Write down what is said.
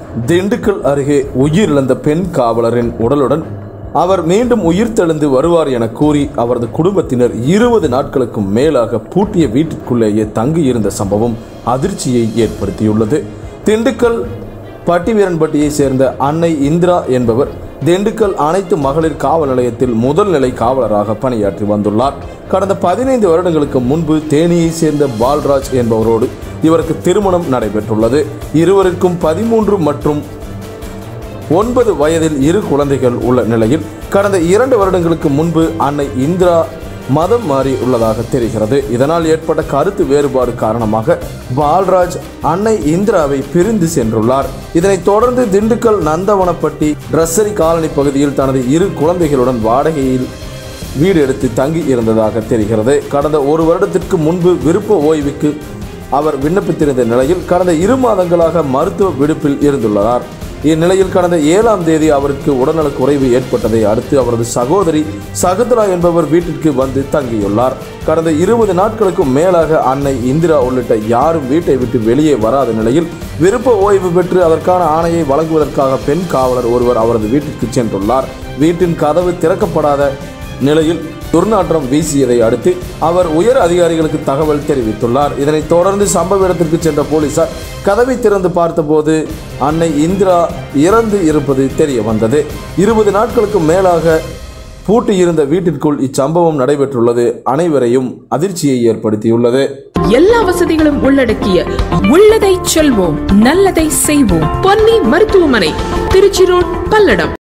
திண்டுக்கல் அருகே உயிரிழந்த பெண் காவலரின் உடலுடன் அவர் மீண்டும் உயிர் தெழுந்து வருவார் என கூறி அவரது குடும்பத்தினர் இருபது நாட்களுக்கும் மேலாக பூட்டிய வீட்டிற்குள்ளேயே தங்கியிருந்த சம்பவம் அதிர்ச்சியை ஏற்படுத்தியுள்ளது திண்டுக்கல் பட்டிவீரன்பட்டியை சேர்ந்த அன்னை இந்திரா என்பவர் திண்டுக்கல் அனைத்து மகளிர் காவல் நிலையத்தில் முதல் நிலை காவலராக பணியாற்றி வந்துள்ளார் கடந்த பதினைந்து வருடங்களுக்கு முன்பு தேனியை சேர்ந்த பால்ராஜ் என்பவரோடு இவருக்கு திருமணம் நடைபெற்றுள்ளது இருவருக்கும் பதிமூன்று மற்றும் ஒன்பது வயதில் இரு குழந்தைகள் உள்ள நிலையில் கடந்த இரண்டு வருடங்களுக்கு முன்பு அன்னை இந்திரா மதம் மாறி உள்ளதாக தெரிகிறது இதனால் ஏற்பட்ட கருத்து வேறுபாடு காரணமாக பால்ராஜ் அன்னை இந்திராவை பிரிந்து சென்றுள்ளார் இதனைத் தொடர்ந்து திண்டுக்கல் நந்தவனப்பட்டி ட்ரஸ்ஸரி காலனி பகுதியில் தனது இரு குழந்தைகளுடன் வாடகையில் வீடு எடுத்து தங்கி இருந்ததாக தெரிகிறது கடந்த ஒரு வருடத்திற்கு முன்பு விருப்ப ஓய்வுக்கு அவர் விண்ணப்பித்திருந்த நிலையில் கடந்த இரு மாதங்களாக மருத்துவ விடுப்பில் இருந்துள்ளார் இந்நிலையில் கடந்த ஏழாம் தேதி அவருக்கு உடல்நலக் குறைவு ஏற்பட்டதை அடுத்து அவரது சகோதரி சகத்ரா என்பவர் வீட்டிற்கு வந்து தங்கியுள்ளார் கடந்த இருபது நாட்களுக்கும் மேலாக அன்னை இந்திரா உள்ளிட்ட யாரும் வீட்டை விட்டு வெளியே வராத நிலையில் விருப்ப ஓய்வு பெற்று அதற்கான ஆணையை வழங்குவதற்காக பெண் காவலர் ஒருவர் அவரது வீட்டிற்கு சென்றுள்ளார் வீட்டின் கதவு திறக்கப்படாத நிலையில் துர்நாற்றம் வீசியதை அடுத்து அவர் உயர் அதிகாரிகளுக்கு தகவல் தெரிவித்துள்ளார் இதனைத் தொடர்ந்து சம்பவ இடத்திற்கு சென்ற போலீசார் கதவை திறந்து பார்த்தபோது அன்னை இந்திரா இறந்து இருப்பது தெரிய வந்தது இருபது நாட்களுக்கு மேலாக பூட்டியிருந்த வீட்டிற்குள் இச்சம்பவம் நடைபெற்றுள்ளது அனைவரையும் அதிர்ச்சியை ஏற்படுத்தியுள்ளது எல்லா வசதிகளும் உள்ளடக்கிய உள்ளதை செல்வோம் நல்லதை செய்வோம் பொன்னி மருத்துவமனை திருச்சி ரோட் பல்லடம்